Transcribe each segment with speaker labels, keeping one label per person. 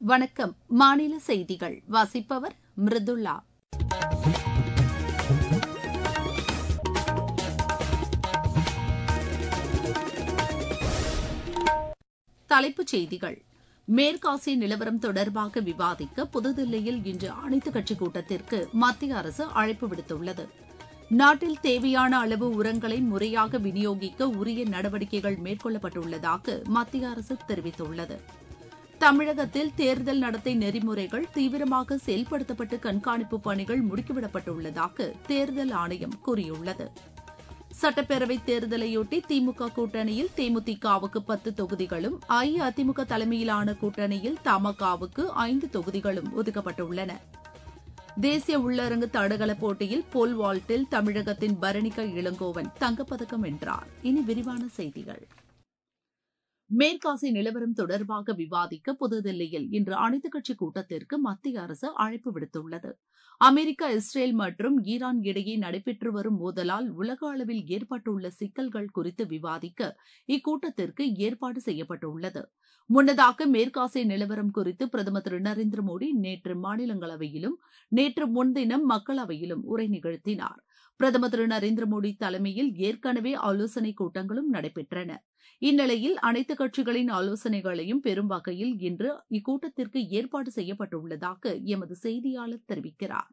Speaker 1: வணக்கம் மாநில செய்திகள் வாசிப்பவர் மிருதுளா தலைப்புச் செய்திகள் மேற்காசிய நிலவரம் தொடர்பாக விவாதிக்க புதுதில்லியில் இன்று அனைத்துக் கட்சிக் கூட்டத்திற்கு மத்திய அரசு அழைப்பு விடுத்துள்ளது நாட்டில் தேவையான அளவு உரங்களை முறையாக விநியோகிக்க உரிய நடவடிக்கைகள் மேற்கொள்ளப்பட்டுள்ளதாக மத்திய அரசு தெரிவித்துள்ளது தமிழகத்தில் தேர்தல் நடத்தை நெறிமுறைகள் தீவிரமாக செயல்படுத்தப்பட்டு கண்காணிப்பு பணிகள் முடுக்கிவிடப்பட்டுள்ளதாக தேர்தல் ஆணையம் கூறியுள்ளது சட்டப்பேரவைத் தேர்தலையொட்டி திமுக கூட்டணியில் தேமுதிகவுக்கு பத்து தொகுதிகளும் அஇஅதிமுக தலைமையிலான கூட்டணியில் தமாகவுக்கு ஐந்து தொகுதிகளும் ஒதுக்கப்பட்டுள்ளன தேசிய உள்ளரங்கு தடகள போட்டியில் போல் வால்ட்டில் தமிழகத்தின் பரணிகா இளங்கோவன் தங்கப்பதக்கம் வென்றார் இனி விரிவான செய்திகள் மேற்காசிய நிலவரம் தொடர்பாக விவாதிக்க புதுதில்லியில் இன்று அனைத்துக் கட்சி கூட்டத்திற்கு மத்திய அரசு அழைப்பு விடுத்துள்ளது அமெரிக்கா இஸ்ரேல் மற்றும் ஈரான் இடையே நடைபெற்று வரும் மோதலால் உலக அளவில் ஏற்பட்டுள்ள சிக்கல்கள் குறித்து விவாதிக்க இக்கூட்டத்திற்கு ஏற்பாடு செய்யப்பட்டுள்ளது முன்னதாக மேற்காசிய நிலவரம் குறித்து பிரதமர் திரு நரேந்திர மோடி நேற்று மாநிலங்களவையிலும் நேற்று முன்தினம் மக்களவையிலும் உரை நிகழ்த்தினார் பிரதமர் திரு நரேந்திர மோடி தலைமையில் ஏற்கனவே ஆலோசனைக் கூட்டங்களும் நடைபெற்றன இந்நிலையில் அனைத்துக் கட்சிகளின் ஆலோசனைகளையும் பெறும் வகையில் இன்று இக்கூட்டத்திற்கு ஏற்பாடு செய்யப்பட்டுள்ளதாக எமது செய்தியாளர் தெரிவிக்கிறார்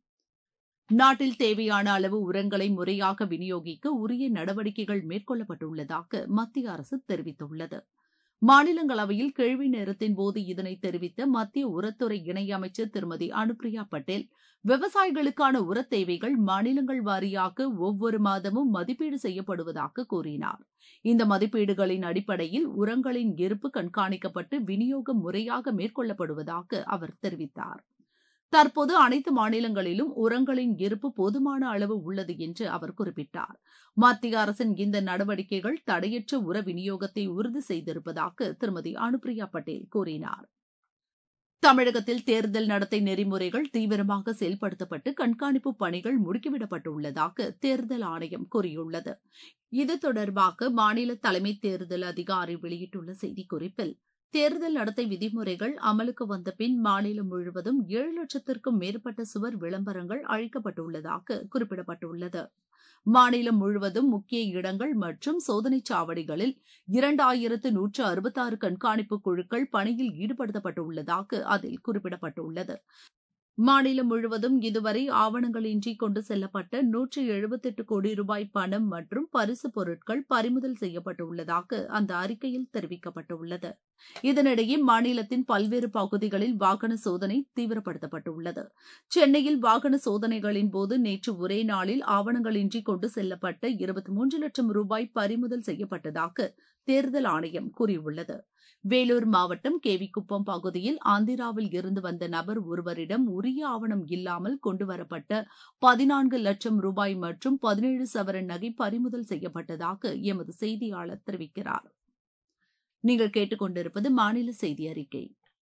Speaker 1: நாட்டில் தேவையான அளவு உரங்களை முறையாக விநியோகிக்க உரிய நடவடிக்கைகள் மேற்கொள்ளப்பட்டுள்ளதாக மத்திய அரசு தெரிவித்துள்ளது மாநிலங்களவையில் கேள்வி நேரத்தின் போது இதனை தெரிவித்த மத்திய உரத்துறை இணையமைச்சர் திருமதி அனுப்பிரியா பட்டேல் விவசாயிகளுக்கான உரத் தேவைகள் மாநிலங்கள் வாரியாக ஒவ்வொரு மாதமும் மதிப்பீடு செய்யப்படுவதாக கூறினார் இந்த மதிப்பீடுகளின் அடிப்படையில் உரங்களின் இருப்பு கண்காணிக்கப்பட்டு விநியோகம் முறையாக மேற்கொள்ளப்படுவதாக அவர் தெரிவித்தார் தற்போது அனைத்து மாநிலங்களிலும் உரங்களின் இருப்பு போதுமான அளவு உள்ளது என்று அவர் குறிப்பிட்டார் மத்திய அரசின் இந்த நடவடிக்கைகள் தடையற்ற உர விநியோகத்தை உறுதி செய்திருப்பதாக திருமதி அனுப்பிரியா பட்டேல் கூறினார் தமிழகத்தில் தேர்தல் நடத்தை நெறிமுறைகள் தீவிரமாக செயல்படுத்தப்பட்டு கண்காணிப்பு பணிகள் முடுக்கிவிடப்பட்டுள்ளதாக தேர்தல் ஆணையம் கூறியுள்ளது இது தொடர்பாக மாநில தலைமை தேர்தல் அதிகாரி வெளியிட்டுள்ள செய்திக்குறிப்பில் தேர்தல் நடத்தை விதிமுறைகள் அமலுக்கு வந்த பின் மாநிலம் முழுவதும் ஏழு லட்சத்திற்கும் மேற்பட்ட சுவர் விளம்பரங்கள் அழிக்கப்பட்டுள்ளதாக குறிப்பிடப்பட்டுள்ளது மாநிலம் முழுவதும் முக்கிய இடங்கள் மற்றும் சோதனைச் சாவடிகளில் இரண்டாயிரத்து நூற்று அறுபத்தாறு கண்காணிப்பு குழுக்கள் பணியில் ஈடுபடுத்தப்பட்டுள்ளதாக அதில் குறிப்பிடப்பட்டுள்ளது மாநிலம் முழுவதும் இதுவரை ஆவணங்களின்றி கொண்டு செல்லப்பட்ட நூற்று எழுபத்தெட்டு கோடி ரூபாய் பணம் மற்றும் பரிசு பொருட்கள் பறிமுதல் செய்யப்பட்டுள்ளதாக அந்த அறிக்கையில் தெரிவிக்கப்பட்டுள்ளது இதனிடையே மாநிலத்தின் பல்வேறு பகுதிகளில் வாகன சோதனை தீவிரப்படுத்தப்பட்டுள்ளது சென்னையில் வாகன சோதனைகளின் போது நேற்று ஒரே நாளில் ஆவணங்களின்றி கொண்டு செல்லப்பட்ட இருபத்தி மூன்று லட்சம் ரூபாய் பறிமுதல் செய்யப்பட்டதாக தேர்தல் ஆணையம் கூறியுள்ளது வேலூர் மாவட்டம் கேவிக்குப்பம் பகுதியில் ஆந்திராவில் இருந்து வந்த நபர் ஒருவரிடம் உரிய ஆவணம் இல்லாமல் கொண்டுவரப்பட்ட பதினான்கு லட்சம் ரூபாய் மற்றும் பதினேழு சவரன் நகை பறிமுதல் செய்யப்பட்டதாக எமது செய்தியாளர் தெரிவிக்கிறார் நீங்கள் கேட்டுக்கொண்டிருப்பது மாநில செய்தி அறிக்கை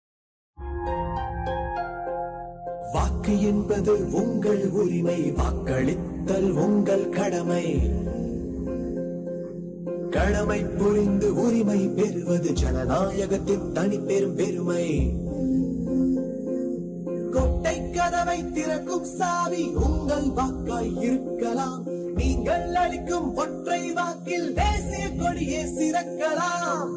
Speaker 2: வாக்கு என்பது உங்கள் உரிமை வாக்களித்தல் உங்கள் கடமை கடமை புரிந்து உரிமை பெறுவது ஜனநாயகத்தின் தனி பெரும் பெருமை கொட்டை கதவை திறக்கும் சாவி உங்கள் வாக்காய் இருக்கலாம் நீங்கள் அளிக்கும் ஒற்றை வாக்கில் தேசிய கொடியே சிறக்கலாம்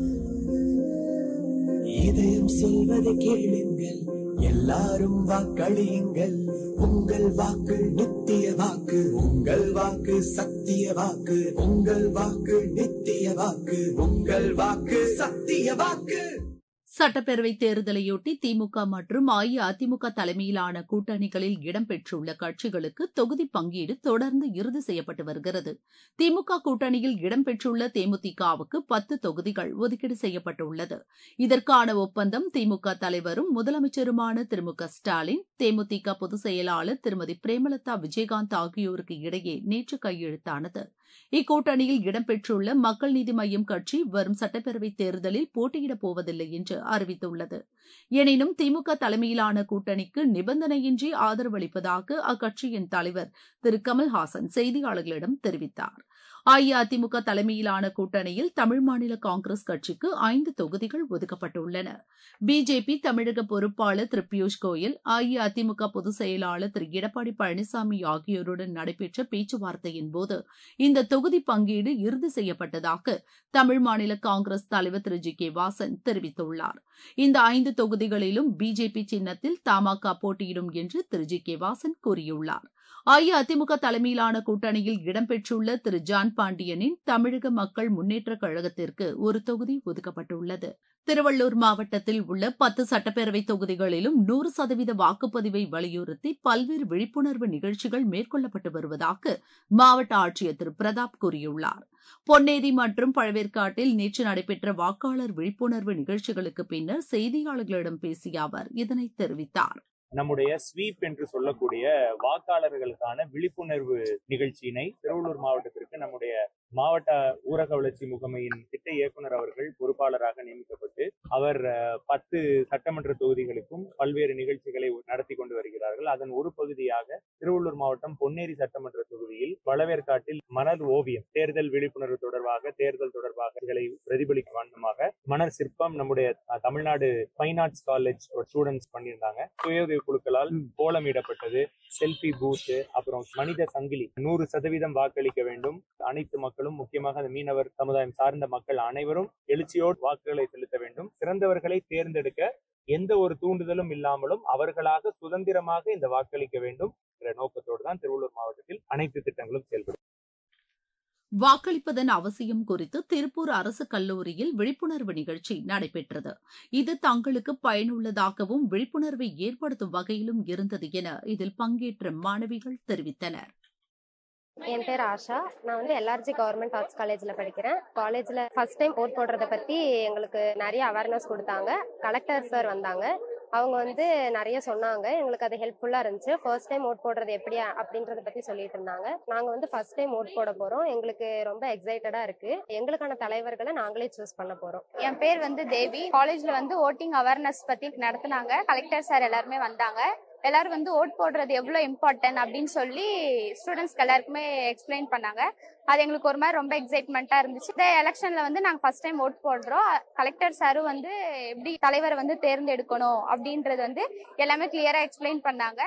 Speaker 2: இதயம் சொல்வதை கேளுங்கள் எல்லாரும் வாக்களியுங்கள் உங்கள் வாக்கு நித்திய வாக்கு உங்கள் வாக்கு சத்திய வாக்கு உங்கள் வாக்கு நித்திய வாக்கு உங்கள் வாக்கு சத்திய வாக்கு
Speaker 1: சட்டப்பேரவை தேர்தலையொட்டி திமுக மற்றும் அஇஅதிமுக தலைமையிலான கூட்டணிகளில் இடம்பெற்றுள்ள கட்சிகளுக்கு தொகுதி பங்கீடு தொடர்ந்து இறுதி செய்யப்பட்டு வருகிறது திமுக கூட்டணியில் இடம்பெற்றுள்ள தேமுதிகவுக்கு பத்து தொகுதிகள் ஒதுக்கீடு செய்யப்பட்டுள்ளது இதற்கான ஒப்பந்தம் திமுக தலைவரும் முதலமைச்சருமான திரு மு க ஸ்டாலின் தேமுதிக பொதுச் செயலாளர் திருமதி பிரேமலதா விஜயகாந்த் ஆகியோருக்கு இடையே நேற்று கையெழுத்தானது இக்கூட்டணியில் இடம்பெற்றுள்ள மக்கள் நீதி மய்யம் கட்சி வரும் சட்டப்பேரவைத் தேர்தலில் போட்டியிடப் போவதில்லை என்று அறிவித்துள்ளது எனினும் திமுக தலைமையிலான கூட்டணிக்கு நிபந்தனையின்றி ஆதரவு அளிப்பதாக அக்கட்சியின் தலைவர் திரு கமல்ஹாசன் செய்தியாளர்களிடம் தெரிவித்தார் அஇஅதிமுக தலைமையிலான கூட்டணியில் தமிழ் மாநில காங்கிரஸ் கட்சிக்கு ஐந்து தொகுதிகள் ஒதுக்கப்பட்டுள்ளன பிஜேபி தமிழக பொறுப்பாளர் திரு பியூஷ் கோயல் அஇஅதிமுக பொதுச் செயலாளர் திரு எடப்பாடி பழனிசாமி ஆகியோருடன் நடைபெற்ற பேச்சுவார்த்தையின் போது இந்த தொகுதி பங்கீடு இறுதி செய்யப்பட்டதாக தமிழ் மாநில காங்கிரஸ் தலைவர் திரு ஜி கே வாசன் தெரிவித்துள்ளார் இந்த ஐந்து தொகுதிகளிலும் பிஜேபி சின்னத்தில் தமாக போட்டியிடும் என்று திரு ஜி கே வாசன் கூறியுள்ளார் அஇஅதிமுக தலைமையிலான கூட்டணியில் இடம்பெற்றுள்ள திரு ஜான் பாண்டியனின் தமிழக மக்கள் முன்னேற்றக் கழகத்திற்கு ஒரு தொகுதி ஒதுக்கப்பட்டுள்ளது திருவள்ளூர் மாவட்டத்தில் உள்ள பத்து சட்டப்பேரவை தொகுதிகளிலும் நூறு சதவீத வாக்குப்பதிவை வலியுறுத்தி பல்வேறு விழிப்புணர்வு நிகழ்ச்சிகள் மேற்கொள்ளப்பட்டு வருவதாக மாவட்ட ஆட்சியர் திரு பிரதாப் கூறியுள்ளார் பொன்னேரி மற்றும் பழவேற்காட்டில் நேற்று நடைபெற்ற வாக்காளர் விழிப்புணர்வு நிகழ்ச்சிகளுக்கு பின்னர் செய்தியாளர்களிடம் பேசிய அவர் இதனை தெரிவித்தார்
Speaker 3: நம்முடைய ஸ்வீப் என்று சொல்லக்கூடிய வாக்காளர்களுக்கான விழிப்புணர்வு நிகழ்ச்சியினை திருவள்ளூர் மாவட்டத்திற்கு நம்முடைய மாவட்ட ஊரக வளர்ச்சி முகமையின் திட்ட இயக்குனர் அவர்கள் பொறுப்பாளராக நியமிக்கப்பட்டு அவர் பத்து சட்டமன்ற தொகுதிகளுக்கும் பல்வேறு நிகழ்ச்சிகளை நடத்தி கொண்டு வருகிறார்கள் அதன் ஒரு பகுதியாக திருவள்ளூர் மாவட்டம் பொன்னேரி சட்டமன்ற தொகுதியில் வளவேற்காட்டில் மணல் ஓவியம் தேர்தல் விழிப்புணர்வு தொடர்பாக தேர்தல் தொடர்பாக இதை பிரதிபலிக்கும் வண்ணமாக மணல் சிற்பம் நம்முடைய Tamil Nadu fine arts college students பண்ணியிருந்தாங்க சுய குழுக்களால் கோலமிடப்பட்டது செல்ஃபி பூத் அப்புறம் மனித சங்கிலி நூறு சதவீதம் வாக்களிக்க வேண்டும் அனைத்து மக்களும் முக்கியமாக அந்த மீனவர் சமுதாயம் சார்ந்த மக்கள் அனைவரும் எழுச்சியோடு வாக்குகளை செலுத்த வேண்டும் சிறந்தவர்களை தேர்ந்தெடுக்க எந்த ஒரு தூண்டுதலும் இல்லாமலும் அவர்களாக சுதந்திரமாக இந்த வாக்களிக்க வேண்டும் என்ற நோக்கத்தோடு தான் திருவள்ளூர் மாவட்டத்தில் அனைத்து திட்டங்களும் செயல்படும்
Speaker 1: வாக்களிப்பதன் அவசியம் குறித்து திருப்பூர் அரசு கல்லூரியில் விழிப்புணர்வு நிகழ்ச்சி நடைபெற்றது இது தங்களுக்கு பயனுள்ளதாகவும் விழிப்புணர்வை ஏற்படுத்தும் வகையிலும் இருந்தது என இதில் பங்கேற்ற மாணவிகள் தெரிவித்தனர்
Speaker 4: என் பேர் ஆஷா நான் வந்து எல்ஆர்ஜி கவர்மெண்ட் ஆர்ட்ஸ் காலேஜ்ல படிக்கிறேன் காலேஜ்ல ஃபர்ஸ்ட் டைம் ஓட் போடுறத பத்தி எங்களுக்கு நிறைய அவேர்னஸ் கொடுத்தாங்க கலெக்டர் சார் வந்தாங்க அவங்க வந்து நிறைய சொன்னாங்க எங்களுக்கு அது ஹெல்ப்ஃபுல்லா இருந்துச்சு ஃபர்ஸ்ட் டைம் ஓட் போடுறது எப்படி அப்படின்றத பத்தி சொல்லிட்டு இருந்தாங்க நாங்க வந்து ஃபர்ஸ்ட் டைம் ஓட் போட போறோம் எங்களுக்கு ரொம்ப எக்ஸைட்டடா இருக்கு எங்களுக்கான தலைவர்களை நாங்களே சூஸ் பண்ண போறோம்
Speaker 5: என் பேர் வந்து தேவி காலேஜ்ல வந்து ஓட்டிங் அவேர்னஸ் பத்தி நடத்துனாங்க கலெக்டர் சார் எல்லாருமே வந்தாங்க எல்லாரும் வந்து ஓட் போடுறது எவ்வளோ இம்பார்ட்டன்ட் அப்படின்னு சொல்லி ஸ்டூடெண்ட்ஸ்க்கு எல்லாருக்குமே எக்ஸ்பிளைன் பண்ணாங்க அது எங்களுக்கு ஒரு மாதிரி ரொம்ப எக்ஸைட்மெண்ட்டாக இருந்துச்சு இந்த எலெக்ஷனில் வந்து நாங்கள் ஃபர்ஸ்ட் டைம் ஓட் போடுறோம் கலெக்டர் சாரும் வந்து எப்படி தலைவரை வந்து தேர்ந்தெடுக்கணும் அப்படின்றது வந்து எல்லாமே கிளியராக எக்ஸ்பிளைன் பண்ணாங்க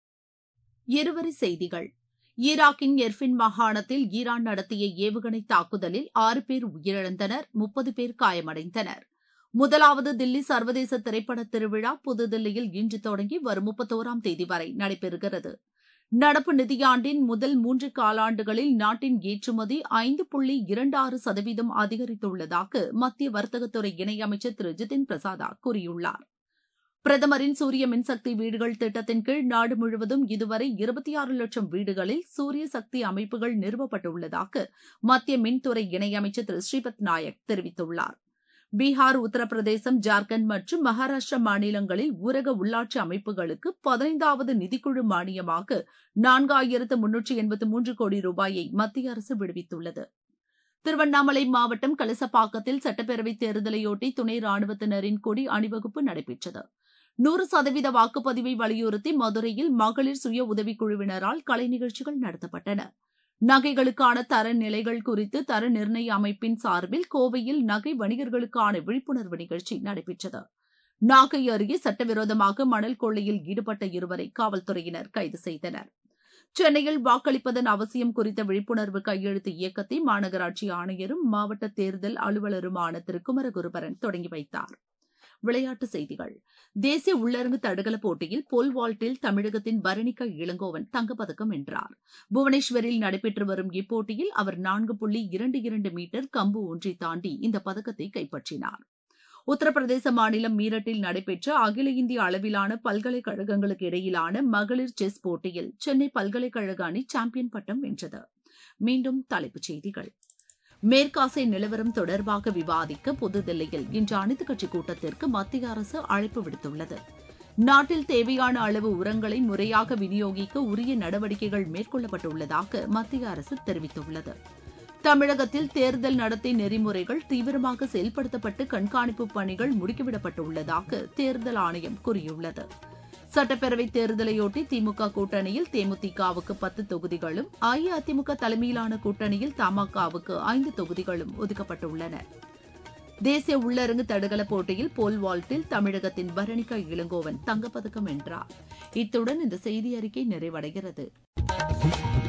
Speaker 1: இருவரி செய்திகள் ஈராக்கின் எர்பின் மாகாணத்தில் ஈரான் நடத்திய ஏவுகணை தாக்குதலில் ஆறு பேர் உயிரிழந்தனர் முப்பது பேர் காயமடைந்தனர் முதலாவது தில்லி சர்வதேச திரைப்பட திருவிழா புதுதில்லியில் இன்று தொடங்கி வரும் முப்பத்தோராம் தேதி வரை நடைபெறுகிறது நடப்பு நிதியாண்டின் முதல் மூன்று காலாண்டுகளில் நாட்டின் ஏற்றுமதி ஐந்து புள்ளி இரண்டு ஆறு சதவீதம் அதிகரித்துள்ளதாக மத்திய வர்த்தகத்துறை இணையமைச்சர் திரு ஜிதின் பிரசாதா கூறியுள்ளார் பிரதமரின் சூரிய மின்சக்தி வீடுகள் திட்டத்தின் கீழ் நாடு முழுவதும் இதுவரை இருபத்தி ஆறு லட்சம் வீடுகளில் சூரிய சக்தி அமைப்புகள் நிறுவப்பட்டுள்ளதாக மத்திய மின்துறை இணையமைச்சர் திரு ஸ்ரீபத் நாயக் தெரிவித்துள்ளார் பீகார் உத்தரப்பிரதேசம் ஜார்க்கண்ட் மற்றும் மகாராஷ்டிரா மாநிலங்களில் ஊரக உள்ளாட்சி அமைப்புகளுக்கு பதினைந்தாவது நிதிக்குழு மானியமாக நான்காயிரத்து முன்னூற்றி எண்பத்து மூன்று கோடி ரூபாயை மத்திய அரசு விடுவித்துள்ளது திருவண்ணாமலை மாவட்டம் கலசப்பாக்கத்தில் சட்டப்பேரவைத் தேர்தலையொட்டி துணை ராணுவத்தினரின் கொடி அணிவகுப்பு நடைபெற்றது நூறு சதவீத வாக்குப்பதிவை வலியுறுத்தி மதுரையில் மகளிர் சுய உதவிக்குழுவினரால் கலை நிகழ்ச்சிகள் நடத்தப்பட்டன நகைகளுக்கான தர நிலைகள் குறித்து தர நிர்ணய அமைப்பின் சார்பில் கோவையில் நகை வணிகர்களுக்கான விழிப்புணர்வு நிகழ்ச்சி நடைபெற்றது நாகை அருகே சட்டவிரோதமாக மணல் கொள்ளையில் ஈடுபட்ட இருவரை காவல்துறையினர் கைது செய்தனர் சென்னையில் வாக்களிப்பதன் அவசியம் குறித்த விழிப்புணர்வு கையெழுத்து இயக்கத்தை மாநகராட்சி ஆணையரும் மாவட்ட தேர்தல் அலுவலருமான திரு குமரகுருபரன் தொடங்கி வைத்தார் விளையாட்டுச் செய்திகள் தேசிய உள்ளரங்கு தடகள போட்டியில் போல் வால்ட்டில் தமிழகத்தின் பரணிகா இளங்கோவன் தங்கப்பதக்கம் வென்றார் புவனேஸ்வரில் நடைபெற்று வரும் இப்போட்டியில் அவர் நான்கு புள்ளி இரண்டு இரண்டு மீட்டர் கம்பு ஒன்றை தாண்டி இந்த பதக்கத்தை கைப்பற்றினார் உத்தரப்பிரதேச மாநிலம் மீரட்டில் நடைபெற்ற அகில இந்திய அளவிலான பல்கலைக்கழகங்களுக்கு இடையிலான மகளிர் செஸ் போட்டியில் சென்னை பல்கலைக்கழக அணி சாம்பியன் பட்டம் வென்றது மீண்டும் தலைப்புச் செய்திகள் மேற்காசிய நிலவரம் தொடர்பாக விவாதிக்க புதுதில்லியில் இன்று அனைத்துக் கட்சி கூட்டத்திற்கு மத்திய அரசு அழைப்பு விடுத்துள்ளது நாட்டில் தேவையான அளவு உரங்களை முறையாக விநியோகிக்க உரிய நடவடிக்கைகள் மேற்கொள்ளப்பட்டுள்ளதாக மத்திய அரசு தெரிவித்துள்ளது தமிழகத்தில் தேர்தல் நடத்தை நெறிமுறைகள் தீவிரமாக செயல்படுத்தப்பட்டு கண்காணிப்பு பணிகள் முடுக்கிவிடப்பட்டுள்ளதாக தேர்தல் ஆணையம் கூறியுள்ளது சட்டப்பேரவை தேர்தலையொட்டி திமுக கூட்டணியில் தேமுதிகவுக்கு பத்து தொகுதிகளும் அஇஅதிமுக தலைமையிலான கூட்டணியில் தமாகவுக்கு ஐந்து தொகுதிகளும் ஒதுக்கப்பட்டுள்ளன தேசிய உள்ளரங்கு தடகள போட்டியில் போல் வால்ட்டில் தமிழகத்தின் பரணிகா இளங்கோவன் தங்கப்பதக்கம் வென்றார் இத்துடன் இந்த செய்தி அறிக்கை நிறைவடைகிறது